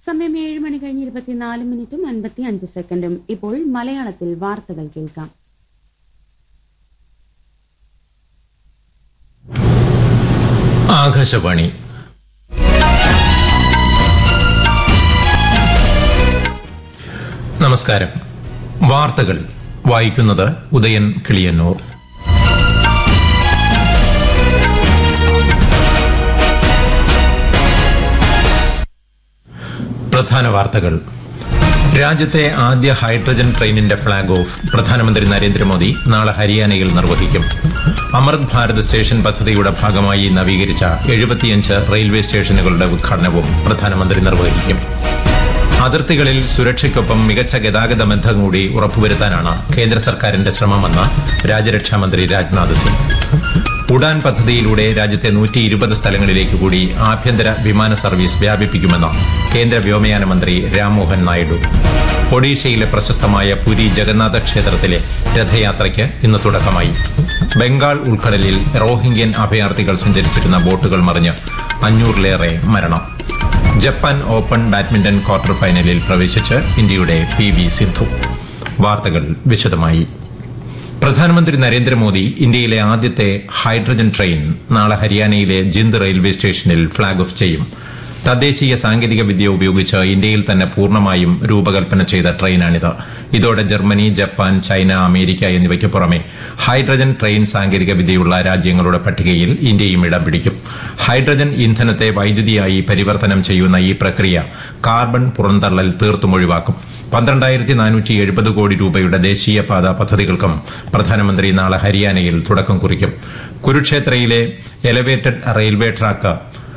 സമയം ഏഴ് മണി കഴിഞ്ഞ് ഇരുപത്തിനാല് മിനിറ്റും അൻപത്തി അഞ്ച് സെക്കൻഡും ഇപ്പോൾ മലയാളത്തിൽ വാർത്തകൾ കേൾക്കാം ആകാശവാണി നമസ്കാരം വാർത്തകൾ വായിക്കുന്നത് ഉദയൻ കിളിയന്നൂർ പ്രധാന വാർത്തകൾ രാജ്യത്തെ ആദ്യ ഹൈഡ്രജൻ ട്രെയിനിന്റെ ഫ്ളാഗ് ഓഫ് പ്രധാനമന്ത്രി നരേന്ദ്രമോദി നാളെ ഹരിയാനയിൽ നിർവഹിക്കും അമൃത് ഭാരത് സ്റ്റേഷൻ പദ്ധതിയുടെ ഭാഗമായി നവീകരിച്ച എഴുപത്തിയഞ്ച് റെയിൽവേ സ്റ്റേഷനുകളുടെ ഉദ്ഘാടനവും പ്രധാനമന്ത്രി നിർവഹിക്കും അതിർത്തികളിൽ സുരക്ഷയ്ക്കൊപ്പം മികച്ച ഗതാഗത ബന്ധം കൂടി ഉറപ്പുവരുത്താനാണ് കേന്ദ്ര സർക്കാരിന്റെ ശ്രമമെന്ന് രാജ്യരക്ഷാമന്ത്രി രാജ്നാഥ് സിംഗ് ഉഡാൻ പദ്ധതിയിലൂടെ രാജ്യത്തെ നൂറ്റി ഇരുപത് സ്ഥലങ്ങളിലേക്ക് കൂടി ആഭ്യന്തര വിമാന സർവീസ് വ്യാപിപ്പിക്കുമെന്ന് കേന്ദ്ര വ്യോമയാന മന്ത്രി രാംമോഹൻ നായിഡു ഒഡീഷയിലെ പ്രശസ്തമായ പുരി ജഗന്നാഥ ക്ഷേത്രത്തിലെ രഥയാത്രയ്ക്ക് ഇന്ന് തുടക്കമായി ബംഗാൾ ഉൾക്കടലിൽ റോഹിംഗ്യൻ അഭയാർത്ഥികൾ സഞ്ചരിച്ചിരുന്ന ബോട്ടുകൾ മറിഞ്ഞ് അഞ്ഞൂറിലേറെ മരണം ജപ്പാൻ ഓപ്പൺ ബാഡ്മിന്റൺ ക്വാർട്ടർ ഫൈനലിൽ പ്രവേശിച്ച് ഇന്ത്യയുടെ പി വി സിന്ധു വാർത്തകൾ വിശദമായി പ്രധാനമന്ത്രി നരേന്ദ്രമോദി ഇന്ത്യയിലെ ആദ്യത്തെ ഹൈഡ്രജൻ ട്രെയിൻ നാളെ ഹരിയാനയിലെ ജിന്ദ് റെയിൽവേ സ്റ്റേഷനിൽ ഫ്ളാഗ് ഓഫ് ചെയ്യും തദ്ദേശീയ സാങ്കേതിക വിദ്യ ഉപയോഗിച്ച് ഇന്ത്യയിൽ തന്നെ പൂർണ്ണമായും രൂപകൽപ്പന ചെയ്ത ട്രെയിനാണിത് ഇതോടെ ജർമ്മനി ജപ്പാൻ ചൈന അമേരിക്ക എന്നിവയ്ക്ക് പുറമെ ഹൈഡ്രജൻ ട്രെയിൻ സാങ്കേതിക വിദ്യയുള്ള രാജ്യങ്ങളുടെ പട്ടികയിൽ ഇന്ത്യയും ഇടം പിടിക്കും ഹൈഡ്രജൻ ഇന്ധനത്തെ വൈദ്യുതിയായി പരിവർത്തനം ചെയ്യുന്ന ഈ പ്രക്രിയ കാർബൺ പുറന്തള്ളൽ തീർത്തും ഒഴിവാക്കും പന്ത്രണ്ടായിരത്തി നാനൂറ്റി എഴുപത് കോടി രൂപയുടെ ദേശീയപാത പദ്ധതികൾക്കും പ്രധാനമന്ത്രി നാളെ ഹരിയാനയിൽ തുടക്കം കുറിക്കും കുരുക്ഷേത്രയിലെ elevated railway track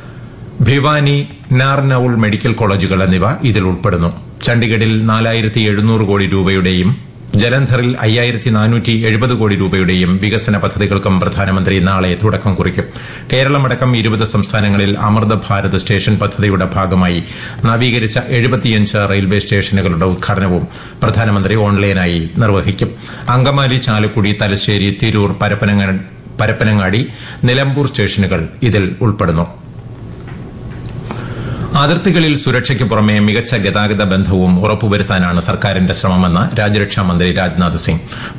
Bhiwani Narnaul medical കോളേജുകൾ എന്നിവ ഇതിൽ ഉൾപ്പെടുന്നു ചണ്ഡിഗഡിൽ നാലായിരത്തി എഴുന്നൂറ് കോടി രൂപയുടെയും ജലന്ധറിൽ അയ്യായിരത്തി നാനൂറ്റി എഴുപത് കോടി രൂപയുടെയും വികസന പദ്ധതികൾക്കും പ്രധാനമന്ത്രി നാളെ തുടക്കം കുറിക്കും കേരളമടക്കം ഇരുപത് സംസ്ഥാനങ്ങളിൽ അമൃത ഭാരത് സ്റ്റേഷൻ പദ്ധതിയുടെ ഭാഗമായി നവീകരിച്ച എഴുപത്തിയഞ്ച് റെയിൽവേ സ്റ്റേഷനുകളുടെ ഉദ്ഘാടനവും പ്രധാനമന്ത്രി ഓൺലൈനായി നിർവഹിക്കും അങ്കമാലി ചാലക്കുടി തലശ്ശേരി തിരൂർ പരപ്പനങ്ങാടി നിലമ്പൂർ സ്റ്റേഷനുകൾ ഇതിൽ ഉൾപ്പെടുന്നു അതിർത്തികളിൽ സുരക്ഷയ്ക്ക് പുറമെ മികച്ച ഗതാഗത ബന്ധവും ഉറപ്പുവരുത്താനാണ് സർക്കാരിന്റെ ശ്രമമെന്ന് രാജ്യരക്ഷാ മന്ത്രി രാജ്നാഥ് സിംഗ്